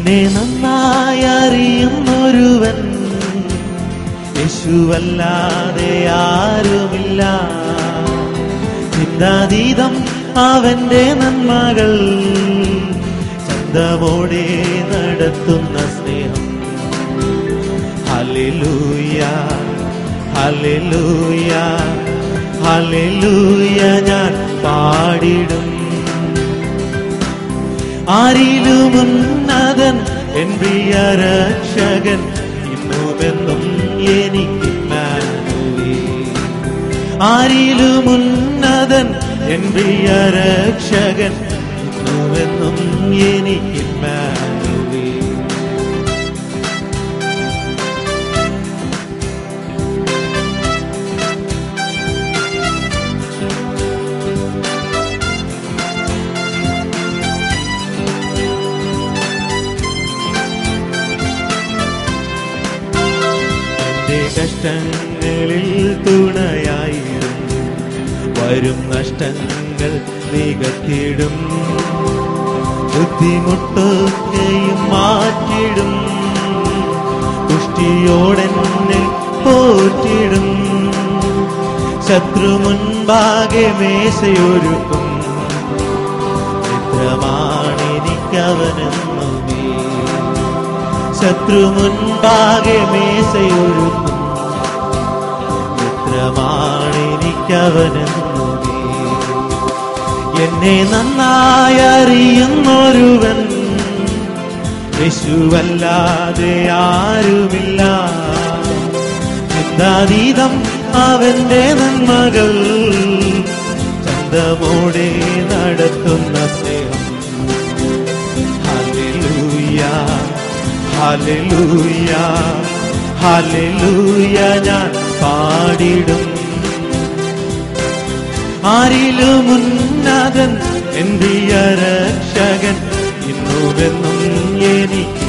എന്നെ നന്നായി അറിയുന്നൊരുവൻ യേശുവല്ലാതെ ആരുമില്ല ചിന്താതീതം അവന്റെ നന്മകൾ ചന്തമോടെ നടത്തുന്ന സ്നേഹം ഹല്ലേലൂയ ഹല്ലേലൂയ ഹല്ലേലൂയ ഞാൻ പാടിടും ആരിലും ഉന്നതൻ എൻ പ്രിയ രക്ഷകൻ ഇന്നുമെന്നും എനിക്ക് ആരിലും ഉന്നതൻ എൻ പ്രിയ രക്ഷകൻ ഇന്നുമെന്നും എനിക്ക് എന്റെ കഷ്ടങ്ങളിൽ തുണയായിടും വരും നഷ്ടങ്ങൾ നികത്തിടും ബുദ്ധിമുട്ടൊക്കെയും മാറ്റിടും പുഷ്ടിയോടെന്നെ പോറ്റിടും ശത്രു മുൻപാകെ മേശയൊരുക്കും മിത്രമാണെനിക്കവനെന്നുമേ ശത്രു മുൻപാകെ മേശയൊരുക്കും മിത്രമാണെനിക്കവനെന്നുമേ എന്നെ നന്നായി അറിയുന്നൊരുവൻ യേശുവല്ലാതെ ആരുമില്ല ചിന്താതീതം അവന്റെ നന്മകൾ ചന്തമോടെ നടത്തുന്ന സ്നേഹം ഹല്ലേലൂയ ഹല്ലേലൂയ ഹല്ലേലൂയ ഞാൻ പാടിടും ആരിലും ഉന്നതൻ എന്തിയ രക്ഷകൻ ഇന്നുമെന്നും എനിക്ക്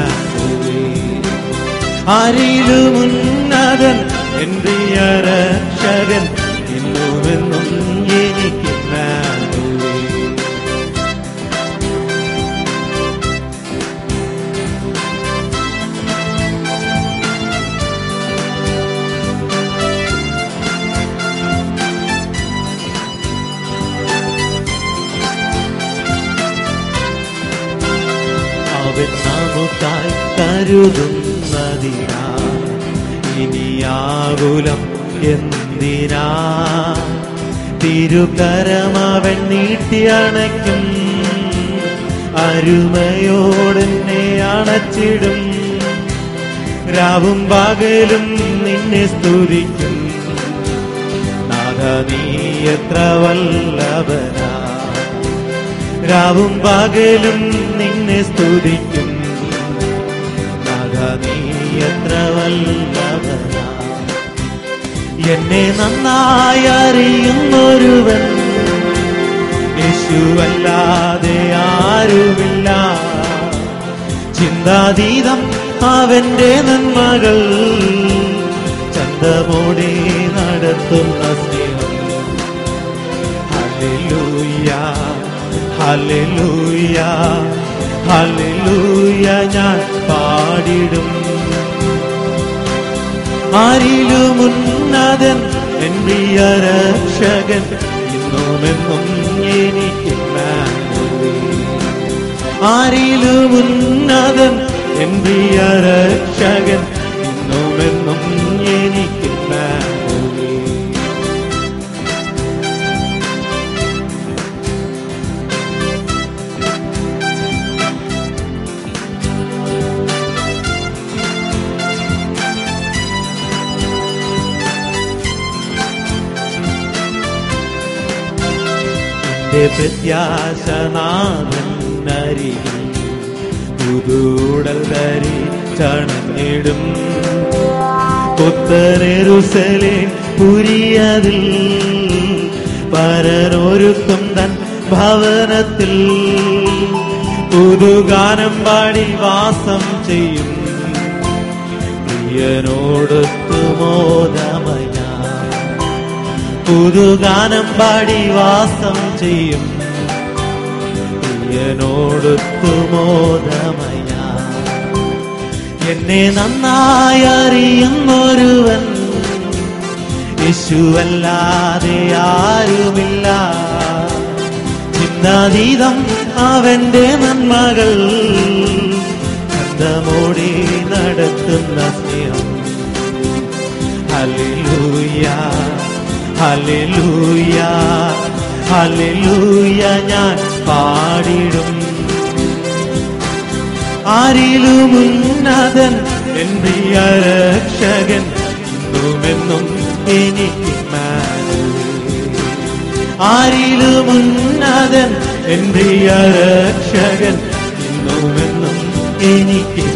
ആരിലും ഉന്നതൻ എന്തിയ രക്ഷകൻ ഇന്നുമെന്നും എനിക്ക് അവൻ നമുക്കായി കരുതുന്നതിനാ ഇനിയാകുലം എന്തിനാ തിരുകരമവൻ നീട്ടിയണയ്ക്കും അരുമയോടെന്നെ അണച്ചിടും രാവും പകലും നിന്നെ സ്തുതിക്കും നാഥ നീ എത്ര വല്ലഭനാ രാവും പകലും നിന്നെ സ്തുതിക്കും നാഥ നീ എത്ര വല്ലഭനാ എന്നെ നന്നായി അറിയുന്നൊരുവൻ യേശുവല്ലാതെ ആരുമില്ല ചിന്താതീതം അവന്റെ നന്മകൾ ചന്തമോടെ നടത്തുന്ന സ്നേഹം ഹല്ലേലൂയ ഹല്ലേലൂയ ഹല്ലേലൂയ ഞാൻ പാടിടും ആരിലും ഉന്നതൻ എൻ പ്രിയ രക്ഷകൻ ഇന്നുമെന്നും എനിക്ക് ആരിലും ഉന്നതൻ എൻ പ്രിയ രക്ഷകൻ ഇന്നുമെന്നും എനിക്ക് എന്റെ പ്രത്യാശനാഥരികിൽ പുതൂടൽ ധരി ചണഞ്ഞിടും പുത്തനെരുസലെ പുരിയതിൽ പരനൊരുക്കും തൻ ഭവനത്തിൽ പുതുഗാനം പാടി വാസം ചെയ്യും പ്രിയനോടൊത്തു മോദമയ പുതുഗാനം പാടി വാസം ചെയ്യും പ്രിയനോടൊത്തു മോദമയ എന്നെ നന്നായി അറിയുന്നൊരുവൻ യേശുവല്ലാതെ ആരുമില്ല ചിന്താതീതം അവന്റെ നന്മകൾ ചന്തമോടി നടത്തുന്ന സ്നേഹം ഹല്ലേലൂയ ഹല്ലേലൂയ ഹല്ലേലൂയ ഞാൻ പാടിടും ആരിലും ഉന്നതൻ എൻ പ്രിയ രക്ഷകൻ എന്നുമെന്നും എനിക്ക് ആരിലും ഉന്നതൻ എൻ പ്രിയ രക്ഷകൻ എന്നുമെന്നും എനിക്ക്